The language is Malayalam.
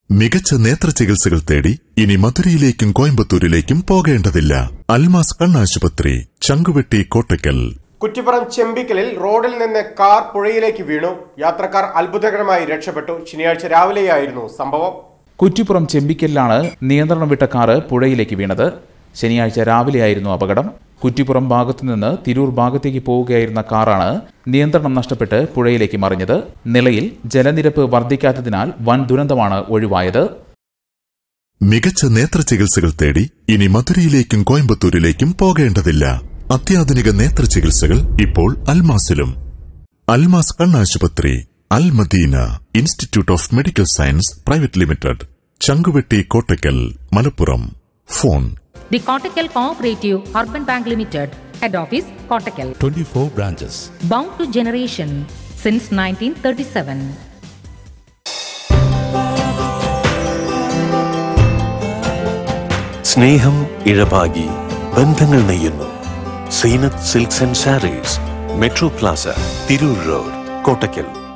മികച്ച നേത്ര ചികിത്സകൾ തേടി ഇനി മധുരയിലേക്കും കോയമ്പത്തൂരിലേക്കും പോകേണ്ടതില്ല അൽമാസ് കണ്ണാശുപത്രി ചങ്കുവെട്ടി കോട്ടയ്ക്കൽ കുറ്റിപ്പുറം ചെമ്പിക്കലിൽ റോഡിൽ നിന്ന് കാർ പുഴയിലേക്ക് വീണു യാത്രക്കാർ അത്ഭുതകരമായി രക്ഷപ്പെട്ടു ശനിയാഴ്ച രാവിലെയായിരുന്നു സംഭവം കുറ്റിപ്പുറം ചെമ്പിക്കലിലാണ് നിയന്ത്രണം വിട്ട കാറ് പുഴയിലേക്ക് വീണത് ശനിയാഴ്ച രാവിലെയായിരുന്നു അപകടം കുറ്റിപ്പുറം ഭാഗത്തു നിന്ന് തിരൂർ ഭാഗത്തേക്ക് പോവുകയായിരുന്ന കാറാണ് നിയന്ത്രണം നഷ്ടപ്പെട്ട് പുഴയിലേക്ക് മറിഞ്ഞത് നിലയിൽ ജലനിരപ്പ് വർദ്ധിക്കാത്തതിനാൽ വൻ ദുരന്തമാണ് ഒഴിവായത് മികച്ച നേത്ര ചികിത്സകൾ തേടി ഇനി മധുരയിലേക്കും കോയമ്പത്തൂരിലേക്കും പോകേണ്ടതില്ല അത്യാധുനിക നേത്ര ചികിത്സകൾ ഇപ്പോൾ അൽമാസിലും അൽമാസ് കണ്ണാശുപത്രി Al Madina institute of medical science private limited Changuvetty Kottakkal Malappuram phone The Kottakkal Cooperative Urban Bank Limited, Head Office, Kottakkal. 24 branches. Bound to generation since 1937. സ്നേഹം ഇഴപാകി ബന്ധങ്ങൾ നെയ്യുന്നു Zeenath silks and sarees metro plaza Tirur road Kottakkal